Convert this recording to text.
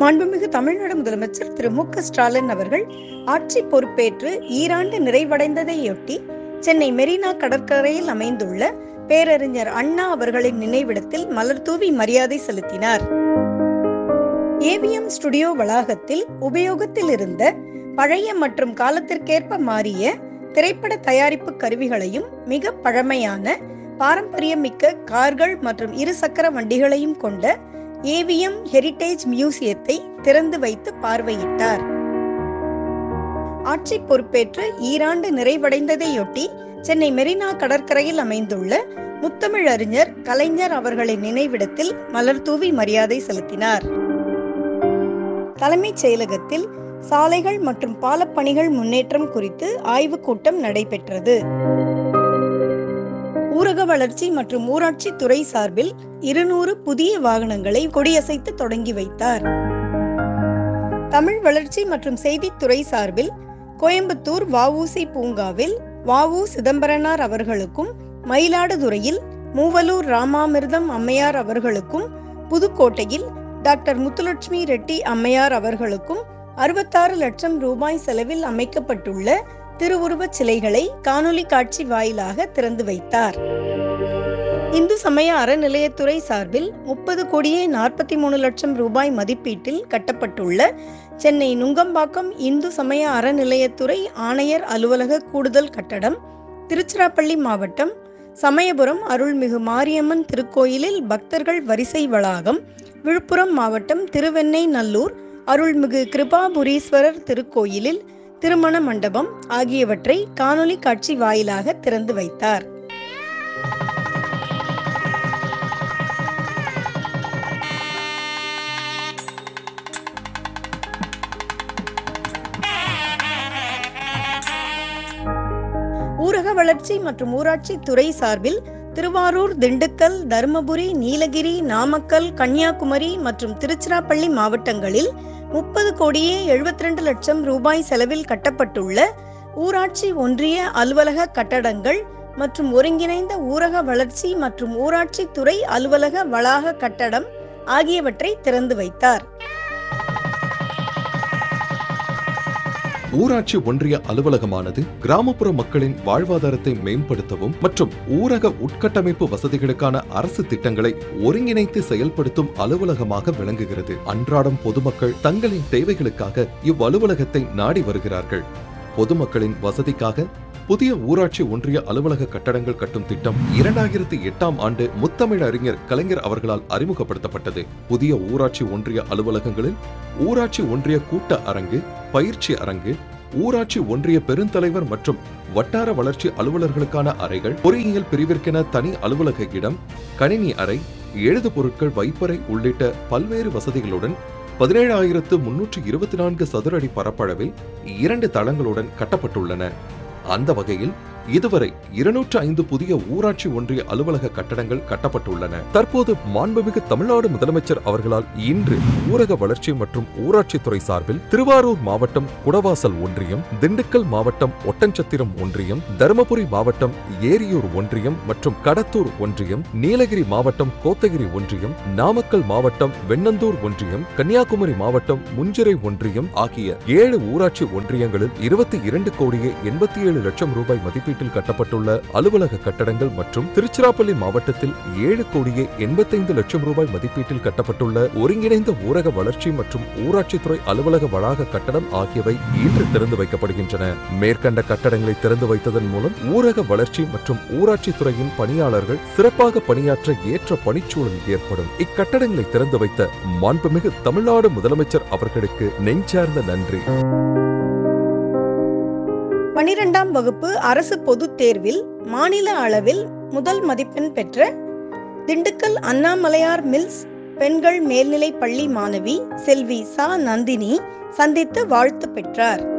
மாண்புமிகு தமிழ்நாடு முதலமைச்சர் திரு மு க ஸ்டாலின் அவர்கள் ஆட்சி பொறுப்பேற்று ஈராண்டு நிறைவடைந்ததையொட்டி சென்னை மெரினா கடற்கரையில் அமைந்துள்ள பேரறிஞர் அண்ணா அவர்களின் நினைவிடத்தில் மலர்தூவி மரியாதை செலுத்தினார் ஏவிஎம் ஸ்டுடியோ வளாகத்தில் உபயோகத்தில் இருந்த பழைய மற்றும் காலத்திற்கேற்ப மாறிய திரைப்பட தயாரிப்பு கருவிகளையும் மிக பழமையான பாரம்பரியமிக்க கார்கள் மற்றும் இருசக்கர வண்டிகளையும் கொண்ட ஏவிஎம் ஹெரிடேஜ் மியூசியத்தை திறந்து வைத்து பார்வையிட்டார் ஆட்சி பொறுப்பேற்று ஈராண்டு நிறைவடைந்ததையொட்டி சென்னை மெரினா கடற்கரையில் அமைந்துள்ள முத்தமிழறிஞர் கலைஞர் அவர்களின் நினைவிடத்தில் மலர்தூவி மரியாதை செலுத்தினார் தலைமைச் செயலகத்தில் சாலைகள் மற்றும் பாலப்பணிகள் முன்னேற்றம் குறித்து ஆய்வுக் கூட்டம் நடைபெற்றது ஊரக வளர்ச்சி மற்றும் ஊராட்சி துறை சார்பில் இருநூறு புதிய வாகனங்களை கொடியசைத்து தொடங்கி வைத்தார் தமிழ் வளர்ச்சி மற்றும் செய்தித்துறை சார்பில் கோயம்புத்தூர் வஉசி பூங்காவில் வஉ சிதம்பரனார் அவர்களுக்கும் மயிலாடுதுறையில் மூவலூர் ராமாமிர்தம் அம்மையார் அவர்களுக்கும் புதுக்கோட்டையில் டாக்டர் முத்துலட்சுமி ரெட்டி அம்மையார் அவர்களுக்கும் அறுபத்தாறு லட்சம் ரூபாய் செலவில் அமைக்கப்பட்டுள்ள திருவுருவச் சிலைகளை காணொலி காட்சி வாயிலாக திறந்து வைத்தார் இந்து சமய அறநிலையத்துறை சார்பில் முப்பது கோடியே நாற்பத்தி மூணு லட்சம் ரூபாய் மதிப்பீட்டில் கட்டப்பட்டுள்ள சென்னை நுங்கம்பாக்கம் இந்து சமய அறநிலையத்துறை ஆணையர் அலுவலக கூடுதல் கட்டடம் திருச்சிராப்பள்ளி மாவட்டம் சமயபுரம் அருள்மிகு மாரியம்மன் திருக்கோயிலில் பக்தர்கள் வரிசை வளாகம் விழுப்புரம் மாவட்டம் திருவெண்ணை நல்லூர் அருள்மிகு கிருபாபுரீஸ்வரர் திருக்கோயிலில் திருமண மண்டபம் ஆகியவற்றை காணொலி காட்சி வாயிலாக திறந்து வைத்தார் ஊரக வளர்ச்சி மற்றும் ஊராட்சி துறை சார்பில் திருவாரூர் திண்டுக்கல் தருமபுரி நீலகிரி நாமக்கல் கன்னியாகுமரி மற்றும் திருச்சிராப்பள்ளி மாவட்டங்களில் முப்பது கோடியே எழுபத்தி ரெண்டு லட்சம் ரூபாய் செலவில் கட்டப்பட்டுள்ள ஊராட்சி ஒன்றிய அலுவலக கட்டடங்கள் மற்றும் ஒருங்கிணைந்த ஊரக வளர்ச்சி மற்றும் ஊராட்சி துறை அலுவலக வளாக கட்டடம் ஆகியவற்றை திறந்து வைத்தார் ஊராட்சி ஒன்றிய அலுவலகமானது கிராமப்புற மக்களின் வாழ்வாதாரத்தை மேம்படுத்தவும் மற்றும் ஊரக உட்கட்டமைப்பு வசதிகளுக்கான அரசு திட்டங்களை ஒருங்கிணைத்து செயல்படுத்தும் அலுவலகமாக விளங்குகிறது அன்றாடம் பொதுமக்கள் தங்களின் தேவைகளுக்காக இவ்வலுவலகத்தை நாடி வருகிறார்கள் பொதுமக்களின் வசதிக்காக புதிய ஊராட்சி ஒன்றிய அலுவலக கட்டடங்கள் கட்டும் திட்டம் இரண்டாயிரத்தி எட்டாம் ஆண்டு முத்தமிழ் அறிஞர் கலைஞர் அவர்களால் அறிமுகப்படுத்தப்பட்டது புதிய ஊராட்சி ஒன்றிய அலுவலகங்களில் ஊராட்சி ஒன்றிய கூட்ட அரங்கு பயிற்சி அரங்கு ஊராட்சி ஒன்றிய பெருந்தலைவர் மற்றும் வட்டார வளர்ச்சி அலுவலர்களுக்கான அறைகள் பொறியியல் பிரிவிற்கென தனி அலுவலக இடம் கணினி அறை எழுது பொருட்கள் வைப்பறை உள்ளிட்ட பல்வேறு வசதிகளுடன் பதினேழாயிரத்து முன்னூற்று இருபத்தி நான்கு சதுர அடி பரப்பளவில் இரண்டு தளங்களுடன் கட்டப்பட்டுள்ளன அந்த வகையில் இதுவரை இருநூற்று ஐந்து புதிய ஊராட்சி ஒன்றிய அலுவலக கட்டடங்கள் கட்டப்பட்டுள்ளன தற்போது மாண்புமிகு தமிழ்நாடு முதலமைச்சர் அவர்களால் இன்று ஊரக வளர்ச்சி மற்றும் ஊராட்சித்துறை சார்பில் திருவாரூர் மாவட்டம் குடவாசல் ஒன்றியம் திண்டுக்கல் மாவட்டம் ஒட்டன்சத்திரம் ஒன்றியம் தருமபுரி மாவட்டம் ஏரியூர் ஒன்றியம் மற்றும் கடத்தூர் ஒன்றியம் நீலகிரி மாவட்டம் கோத்தகிரி ஒன்றியம் நாமக்கல் மாவட்டம் வெண்ணந்தூர் ஒன்றியம் கன்னியாகுமரி மாவட்டம் முஞ்சிரை ஒன்றியம் ஆகிய ஏழு ஊராட்சி ஒன்றியங்களில் இருபத்தி இரண்டு கோடியே எண்பத்தி ஏழு லட்சம் ரூபாய் மதிப்பீட்டில் கட்டப்பட்டுள்ள அலுவலக கட்டடங்கள் மற்றும் திருச்சிராப்பள்ளி மாவட்டத்தில் ஏழு கோடியே எண்பத்தைந்து லட்சம் ரூபாய் மதிப்பீட்டில் கட்டப்பட்டுள்ள ஒருங்கிணைந்த ஊரக வளர்ச்சி மற்றும் ஊராட்சித்துறை அலுவலக வளாக கட்டடம் ஆகியவை இன்று திறந்து வைக்கப்படுகின்றன மேற்கண்ட கட்டடங்களை திறந்து வைத்ததன் மூலம் ஊரக வளர்ச்சி மற்றும் ஊராட்சித்துறையின் பணியாளர்கள் சிறப்பாக பணியாற்ற ஏற்ற பணிச்சூழல் ஏற்படும் இக்கட்டடங்களை திறந்து வைத்த மாண்புமிகு தமிழ்நாடு முதலமைச்சர் அவர்களுக்கு நெஞ்சார்ந்த நன்றி பனிரெண்டாம் வகுப்பு அரசு பொதுத் தேர்வில் மாநில அளவில் முதல் மதிப்பெண் பெற்ற திண்டுக்கல் அண்ணாமலையார் மில்ஸ் பெண்கள் மேல்நிலைப் பள்ளி மாணவி செல்வி சா நந்தினி சந்தித்து வாழ்த்து பெற்றார்